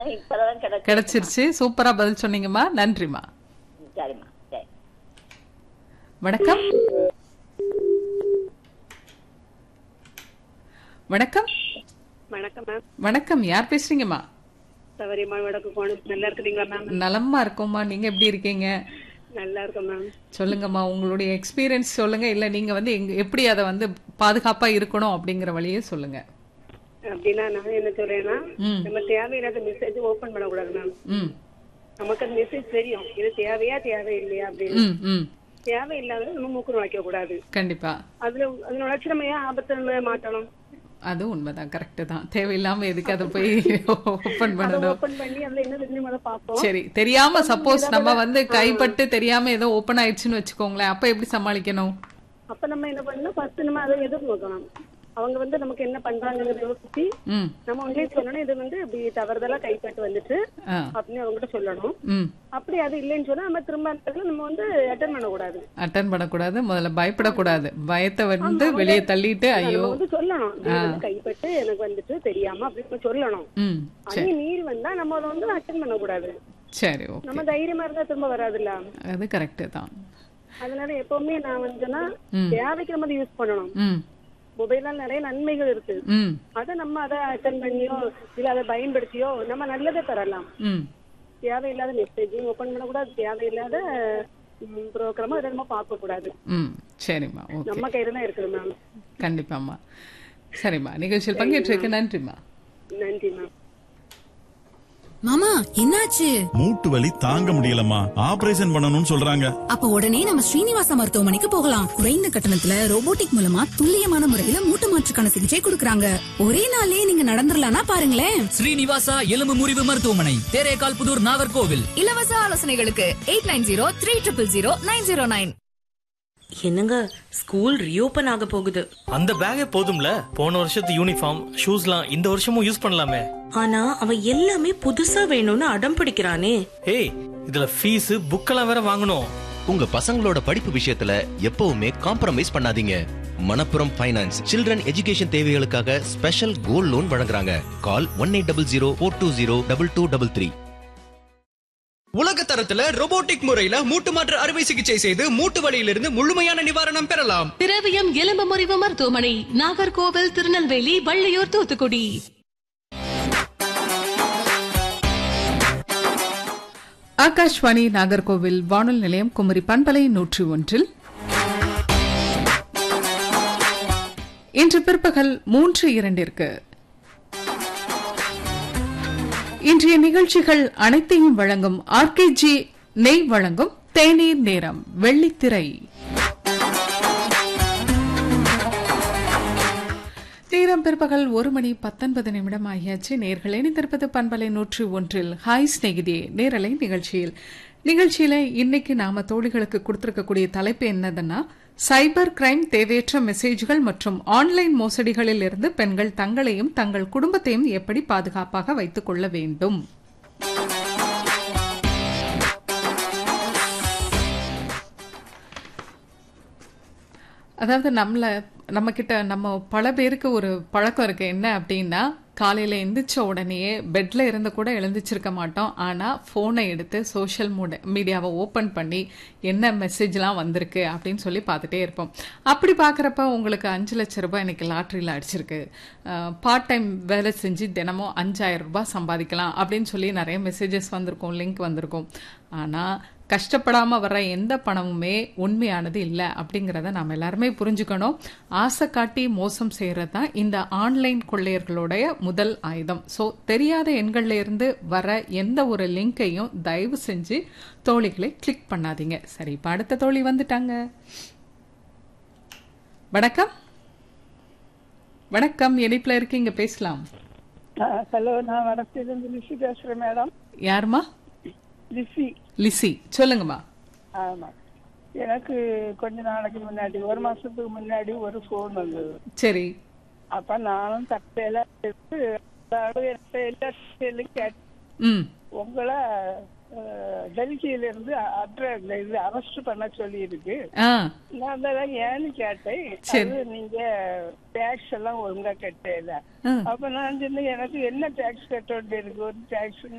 இப்பதான் கிடைச்சு கிடைச்சிருச்சு சூப்பரா பதில் சொன்னீங்கம்மா நன்றிம்மா சரிம்மா சரி வணக்கம் வணக்கம் வணக்கம் மேம் வணக்கம் யார் பேசுறீங்கம்மா சவரியம்மா வடக்கு கோணம் நல்லா இருக்கிறீங்களா மேம் நலமா இருக்கோம்மா நீங்க எப்படி இருக்கீங்க நல்லா இருக்கேன் மேம் சொல்லுங்கம்மா உங்களுடைய எக்ஸ்பீரியன்ஸ் சொல்லுங்க இல்ல நீங்க வந்து எங்க எப்படி அதை வந்து பாதுகாப்பா இருக்கணும் அப்படிங்கிற வழியே சொல்லுங்க அப்படின்னா நான் என்ன சொல்றேன்னா ம். நம்ம தேவையில்லாத மெசேஜ் ஓபன் பண்ணக்கூடாது மேம் ம் நமக்கு அந்த மெசேஜ் தெரியும் இது தேவையா தேவையில்லையா அப்படின்னு ம் ம் தேவையில்லாத நம்ம மூக்கு நுழைக்க கூடாது கண்டிப்பா அதுல அது நுழைச்சு நம்ம ஏன் ஆபத்துல மாட்டணும் அது உண்மைதான் கரெக்ட் தான் தேவையில்லாம எதுக்கு அதை போய் ஓபன் அதை பண்ணணும் ஓபன் பண்ணி அதுல என்ன தெரிஞ்சு அதை பார்ப்போம் சரி தெரியாம சப்போஸ் நம்ம வந்து கைப்பட்டு தெரியாம ஏதோ ஓபன் ஆயிடுச்சுன்னு வச்சுக்கோங்களேன் அப்ப எப்படி சமாளிக்கணும் அப்ப நம்ம என்ன பண்ணணும் ஃபர்ஸ்ட் நம்ம அதை எதிர்நோக்கணும் அவங்க வந்து நமக்கு என்ன பண்றாங்கிறத யோசிச்சு ம் நம்ம ஒன்றே சொல்லணும் இது வந்து இப்படி தவறுதலா கைப்பட்டு வந்துட்டு ஆ அப்படின்னு அவங்ககிட்ட சொல்லணும் ம் அப்படி அது இல்லைன்னு சொன்னா நம்ம திரும்ப அந்த இடத்துல நம்ம வந்து அட்டன் பண்ணக்கூடாது அட்டன் பண்ணக்கூடாது முதல்ல பயப்படக்கூடாது பயத்தை வந்து வெளியே தள்ளிட்டு ஐயோ நம்ம வந்து சொல்லணும் இது வந்து கைப்பட்டு எனக்கு வந்துட்டு தெரியாம அப்படின்னு சொல்லணும் ம் சரி அதையும் மீறி வந்தா நம்ம அதை வந்து அட்டன் பண்ணக்கூடாது சரி ஓகே நம்ம தைரியமா இருந்தா திரும்ப வராதுல்ல அது கரெக்டு தான் அதனால எப்பவுமே நான் வந்துன்னா ம். தேவைக்கு நம்ம அதை யூஸ் பண்ணணும் ம் மொபைலால நிறைய நன்மைகள் இருக்கு ம் அதை நம்ம அதை அட்டன் பண்ணியோ இல்ல அதை பயன்படுத்தியோ நம்ம நல்லதே பெறலாம் ம் தேவையில்லாத மெசேஜையும் ஓபன் பண்ணக்கூடாது தேவையில்லாத ப்ரோக்ராமும் அதை நம்ம பார்க்க கூடாது ம் சரிம்மா ஓகே நம்ம கையில தான் இருக்குது மேம் கண்டிப்பாம்மா சரிம்மா நிகழ்ச்சியில் பங்கேற்றிருக்க நன்றிம்மா நன்றி மேம் மாமா என்னாச்சு மூட்டு வலி தாங்க முடியலம்மா ஆபரேஷன் பண்ணணும்னு சொல்றாங்க அப்ப உடனே நம்ம ஸ்ரீனிவாசா மருத்துவமனைக்கு போகலாம் குறைந்த கட்டணத்துல ரோபோட்டிக் மூலமா துல்லியமான முறையில மூட்டு மாற்றுக்கான சிகிச்சை கொடுக்கறாங்க ஒரே நாள்லயே நீங்க நடந்துடலாம்னா பாருங்களேன் ஸ்ரீனிவாசா எலும்பு முறிவு மருத்துவமனை தேரேகால் புதூர் நாகர்கோவில் இலவச ஆலோசனைகளுக்கு eight nine zero three triple zero nine zero nine என்னங்க ஸ்கூல் ரீஓபன் ஆக போகுது அந்த பேக்கே போதும்ல போன வருஷத்து யூனிஃபார்ம் ஷூஸ்லாம் இந்த வருஷமும் யூஸ் பண்ணலாமே ஆனா அவன் எல்லாமே புதுசா வேணும்னு அடம் பிடிக்கிறானே ஏய் இதுல ஃபீஸ் புக்கெல்லாம் வேற வாங்கணும் உங்க பசங்களோட படிப்பு விஷயத்துல எப்பவுமே காம்ப்ரமைஸ் பண்ணாதீங்க மணப்புரம் ஃபைனான்ஸ் சில்ட்ரன் எஜுகேஷன் தேவைகளுக்காக ஸ்பெஷல் கோல்ட் லோன் வழங்குறாங்க call one eight double zero four two zero double two double three உலக தரத்துல robotic முறையில மூட்டு மாற்று அறுவை சிகிச்சை செய்து மூட்டு வலியிலிருந்து முழுமையான நிவாரணம் பெறலாம் திரவியம் எலும்பு முறிவு மருத்துவமனை நாகர்கோவில் திருநெல்வேலி வள்ளியூர் தூத்துக்குடி ஆகாஷ்வாணி நாகர்கோவில் வானொலி நிலையம் குமரி பண்பலை நூற்றி ஒன்றில் இன்று பிற்பகல் மூன்று இரண்டிற்கு இன்றைய நிகழ்ச்சிகள் அனைத்தையும் வழங்கும் ஆர்கேஜி நெய் வழங்கும் தேநீர் நேரம் வெள்ளித்திரை நேரம் பிற்பகல் ஒரு மணி பத்தொன்பது நிமிடம் ஆகியாச்சு நேர்கள் இணைந்திருப்பது பண்பலை நூற்றி ஒன்றில் ஹாய் ஸ்நேகிதே நேரலை நிகழ்ச்சியில் நிகழ்ச்சியில இன்னைக்கு நாம தோழிகளுக்கு கொடுத்திருக்கக்கூடிய தலைப்பு என்னதுன்னா சைபர் கிரைம் தேவையற்ற மெசேஜ்கள் மற்றும் ஆன்லைன் மோசடிகளில் இருந்து பெண்கள் தங்களையும் தங்கள் குடும்பத்தையும் எப்படி பாதுகாப்பாக வைத்துக் கொள்ள வேண்டும் அதாவது நம்மள நம்ம கிட்ட நம்ம பல பேருக்கு ஒரு பழக்கம் இருக்கு என்ன அப்படின்னா காலையில எந்திரிச்ச உடனேயே பெட்ல இருந்து கூட எழுந்திருச்சிருக்க மாட்டோம் ஆனா போனை எடுத்து சோஷியல் மீடியாவை ஓபன் பண்ணி என்ன மெசேஜ்லாம் வந்திருக்கு அப்படின்னு சொல்லி பார்த்துட்டே இருப்போம் அப்படி பார்க்குறப்ப உங்களுக்கு அஞ்சு லட்ச ரூபாய் இன்னைக்கு லாட்ரியில் அடிச்சிருக்கு பார்ட் டைம் வேலை செஞ்சு தினமும் அஞ்சாயிரம் ரூபாய் சம்பாதிக்கலாம் அப்படின்னு சொல்லி நிறைய மெசேஜஸ் வந்திருக்கும் லிங்க் வந்திருக்கும் ஆனா கஷ்டப்படாம வர்ற எந்த பணமுமே உண்மையானது இல்லை அப்படிங்கிறத நாம் எல்லாருமே புரிஞ்சுக்கணும் ஆசை காட்டி மோசம் செய்யறது தான் இந்த ஆன்லைன் கொள்ளையர்களுடைய முதல் ஆயுதம் ஸோ தெரியாத எண்கள்ல இருந்து வர எந்த ஒரு லிங்கையும் தயவு செஞ்சு தோழிகளை கிளிக் பண்ணாதீங்க சரி இப்போ அடுத்த தோழி வந்துட்டாங்க வணக்கம் வணக்கம் இணைப்புல இருக்கீங்க பேசலாம் ஹலோ நான் வடக்கிலிருந்து லிசி பேசுறேன் மேடம் யாருமா லிசி லிசி சொல்லுங்கம்மா ஆமா எனக்கு கொஞ்ச நாளைக்கு முன்னாடி ஒரு மாசத்துக்கு முன்னாடி ஒரு போன் வந்தது சரி அப்ப நானும் தப்பையெல்லாம் எடுத்து அதாவது என்கிட்ட எல்லா டீட்டெயிலும் கேட்டு ம் உங்களை அஹ், டெல்லியில இருந்து அட்ர இது அரெஸ்ட் பண்ண சொல்லி இருக்கு ஆ நான் தான் ஏன்னு கேட்டேன் சரி. அது நீங்க டேக்ஸ் எல்லாம் ஒழுங்கா கட்டல ஆ. அப்ப நான் சொன்னேன் எனக்கு என்ன டேக்ஸ் கட்ட வேண்டி இருக்கு ஒரு டேக்ஸ்